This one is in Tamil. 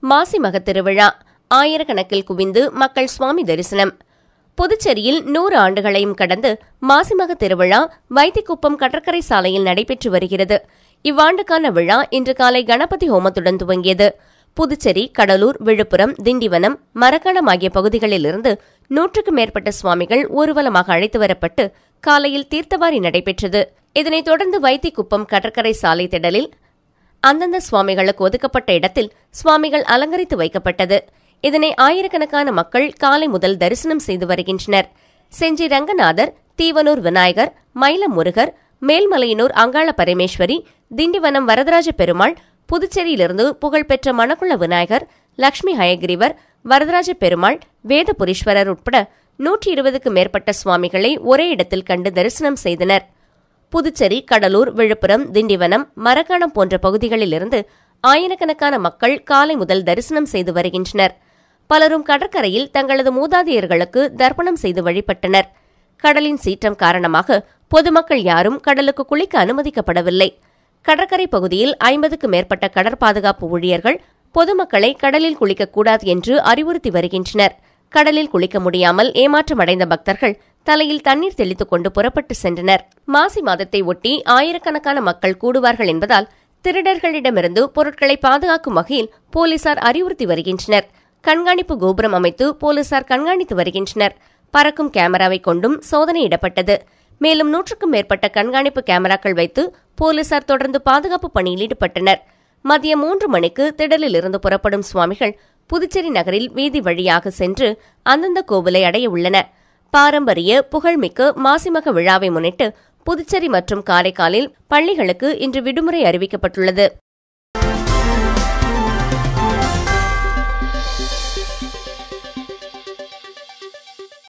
மாசி மகத் திருவிழா ஆயிரக்கணக்கில் குவிந்து மக்கள் சுவாமி தரிசனம் புதுச்சேரியில் நூறு ஆண்டுகளையும் கடந்து மாசிமக திருவிழா வைத்திக்குப்பம் கடற்கரை சாலையில் நடைபெற்று வருகிறது இவ்வாண்டுக்கான விழா இன்று காலை கணபதி ஹோமத்துடன் துவங்கியது புதுச்சேரி கடலூர் விழுப்புரம் திண்டிவனம் மரக்காணம் ஆகிய பகுதிகளிலிருந்து நூற்றுக்கும் மேற்பட்ட சுவாமிகள் ஊர்வலமாக அழைத்து வரப்பட்டு காலையில் தீர்த்தவாரி நடைபெற்றது இதனைத் தொடர்ந்து வைத்திக்குப்பம் கடற்கரை சாலை திடலில் அந்தந்த சுவாமிகளுக்கு ஒதுக்கப்பட்ட இடத்தில் சுவாமிகள் அலங்கரித்து வைக்கப்பட்டது இதனை ஆயிரக்கணக்கான மக்கள் காலை முதல் தரிசனம் செய்து வருகின்றனர் செஞ்சி ரங்கநாதர் தீவனூர் விநாயகர் மயிலம் முருகர் மேல்மலையனூர் அங்காள பரமேஸ்வரி திண்டிவனம் வரதராஜ பெருமாள் புதுச்சேரியிலிருந்து புகழ்பெற்ற மணக்குள விநாயகர் லட்சுமி ஹயகிரிவர் வரதராஜ பெருமாள் வேதபுரீஸ்வரர் உட்பட நூற்றி இருபதுக்கு மேற்பட்ட சுவாமிகளை ஒரே இடத்தில் கண்டு தரிசனம் செய்தனர் புதுச்சேரி கடலூர் விழுப்புரம் திண்டிவனம் மரக்காணம் போன்ற பகுதிகளிலிருந்து ஆயிரக்கணக்கான மக்கள் காலை முதல் தரிசனம் செய்து வருகின்றனர் பலரும் கடற்கரையில் தங்களது மூதாதையர்களுக்கு தர்ப்பணம் செய்து வழிபட்டனர் கடலின் சீற்றம் காரணமாக பொதுமக்கள் யாரும் கடலுக்கு குளிக்க அனுமதிக்கப்படவில்லை கடற்கரை பகுதியில் ஐம்பதுக்கு மேற்பட்ட கடற்பாதுகாப்பு ஊழியர்கள் பொதுமக்களை கடலில் குளிக்கக்கூடாது என்று அறிவுறுத்தி வருகின்றனர் கடலில் குளிக்க முடியாமல் ஏமாற்றமடைந்த பக்தர்கள் தலையில் தண்ணீர் தெளித்துக் கொண்டு புறப்பட்டு சென்றனர் மாசி மாதத்தை ஒட்டி ஆயிரக்கணக்கான மக்கள் கூடுவார்கள் என்பதால் திருடர்களிடமிருந்து பொருட்களை பாதுகாக்கும் வகையில் போலீசார் அறிவுறுத்தி வருகின்றனர் கண்காணிப்பு கோபுரம் அமைத்து போலீசார் கண்காணித்து வருகின்றனர் பறக்கும் கேமராவை கொண்டும் சோதனையிடப்பட்டது மேலும் நூற்றுக்கும் மேற்பட்ட கண்காணிப்பு கேமராக்கள் வைத்து போலீசார் தொடர்ந்து பாதுகாப்பு பணியில் ஈடுபட்டனர் மதியம் மூன்று மணிக்கு திடலில் இருந்து புறப்படும் சுவாமிகள் புதுச்சேரி நகரில் வீதி வழியாக சென்று அந்தந்த கோவிலை அடைய உள்ளன பாரம்பரிய புகழ்மிக்க மாசிமக விழாவை முன்னிட்டு புதுச்சேரி மற்றும் காரைக்காலில் பள்ளிகளுக்கு இன்று விடுமுறை அறிவிக்கப்பட்டுள்ளது